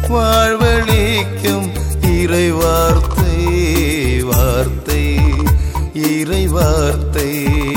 வாழ்வழிக்கும் இறை வார்த்தை வார்த்தை இறை வார்த்தை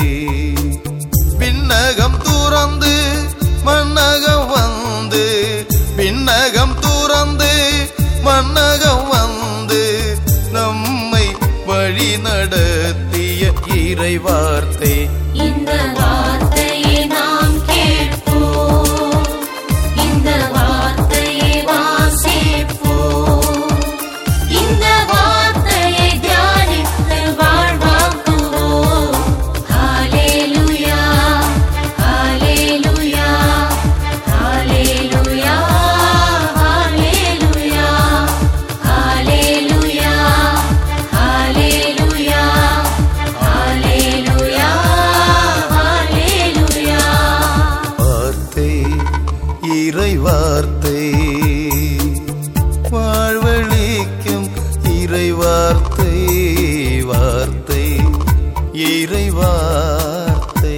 விண்ணகம் துறந்து மண்ணகம் வந்து விண்ணகம் துறந்து மண்ணகம் வந்து நம்மை வழி நடத்திய இறை வார்த்தை இந்த வார்த்தையை நாம் கேட்போம் இந்த வார்த்தையை வாசிப்போம் இந்த வார்த்தையை தியானித்து வாழ்வாக்குவோம் ஹalleluya ஹalleluya ஹalleluya ஹalleluya ஹalleluya ஹalleluya ஹalleluya ஹalleluya வார்த்தை இறை வார்த்தை வாழ்வழிக்கும் இறை வார்த்தை வார்த்தை இறை வார்த்தை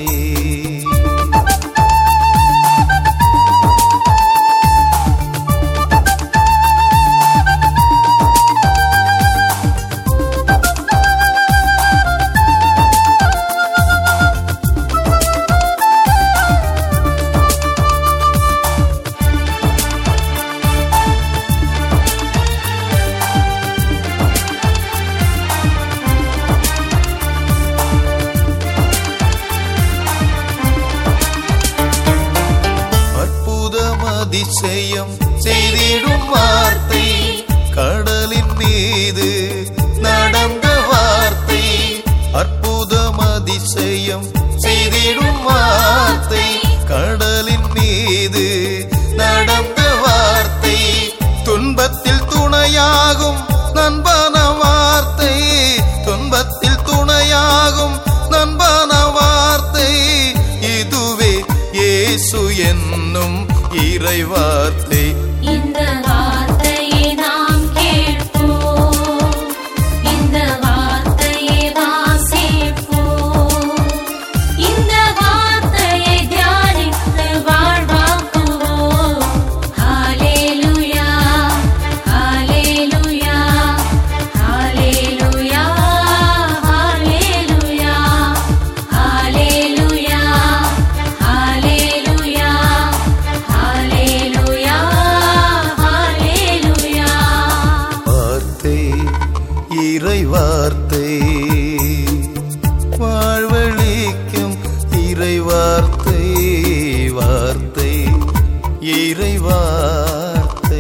அற்புதம் அதிசயம் செய்திடும் வார்த்தை கடலின் மீது நடந்த வார்த்தை அற்புதம் அதிசயம் செய்திடும் வார்த்தை கடலின் மீது நடந்த வார்த்தை துன்பத்தில் துணையாகும் நண்பன வார்த்தை துன்பத்தில் துணையாகும் நண்பன வார்த்தை இதுவே இயேசு என்னும் இறை வார்த்தை இந்த வார்த்தையை நாம் கேட்போம் இந்த வார்த்தையை வாசிப்போம் இந்த வார்த்தையை தியானித்து வாழ்வாக்குவோம் ஹalleluya ஹalleluya ஹalleluya ஹalleluya ஹalleluya ஹalleluya ஹalleluya ஹalleluya வார்த்தை இறை வார்த்தை வாழ்வழிக்கும் இறை வார்த்தை வார்த்தை இறை வார்த்தை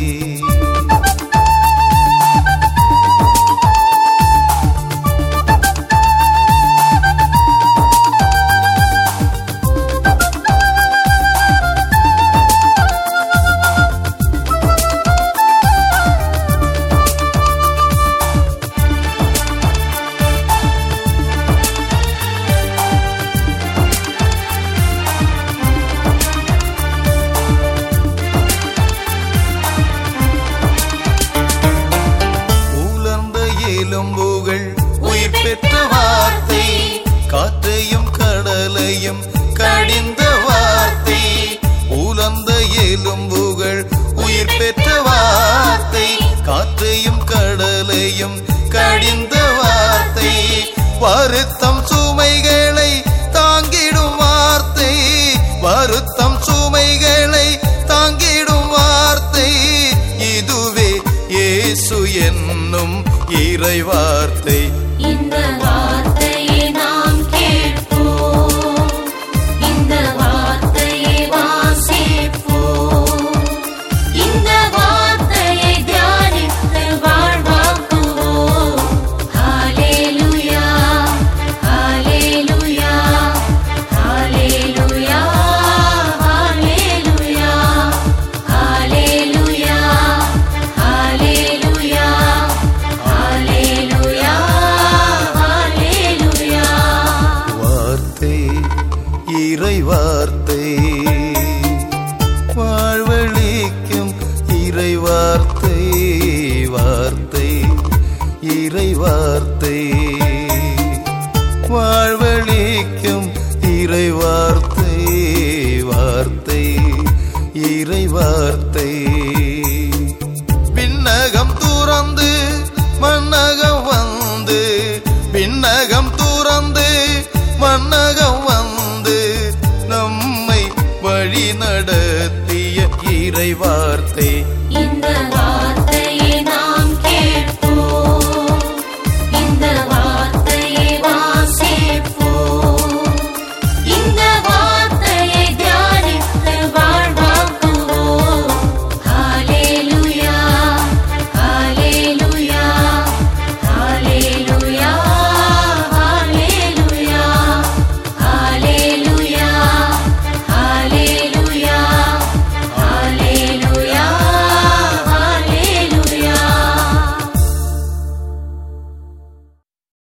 உலர்ந்த எலும்புகள் உயிர் பெற்ற வார்த்தை காற்றையும் கடலையும் கடிந்த வார்த்தை உலர்ந்த எலும்புகள் உயிர் பெற்ற வார்த்தை காற்றையும் கடலையும் கடிந்த வார்த்தை வருத்தம் சுமைகளை தாங்கிடும் வார்த்தை வருத்தம் சுமைகளை தாங்கிடும் வார்த்தை இதுவே இயேசு என்னும் இறை வார்த்தை இந்த வார்த்தையை நாம் கேட்போம் இந்த வார்த்தையை வாசிப்போம் இந்த வார்த்தையை தியானித்து வாழ்வாக்குவோம் ஹalleluya ஹalleluya ஹalleluya ஹalleluya ஹalleluya ஹalleluya ஹalleluya ஹalleluya வார்த்தை இறை வார்த்தை வாழ்வழிக்கும் இறை வார்த்தை வார்த்தை இறை வார்த்தை வாழ்வழிக்கும் இறை வார்த்தை வார்த்தை இறை வார்த்தை இறை வார்த்தை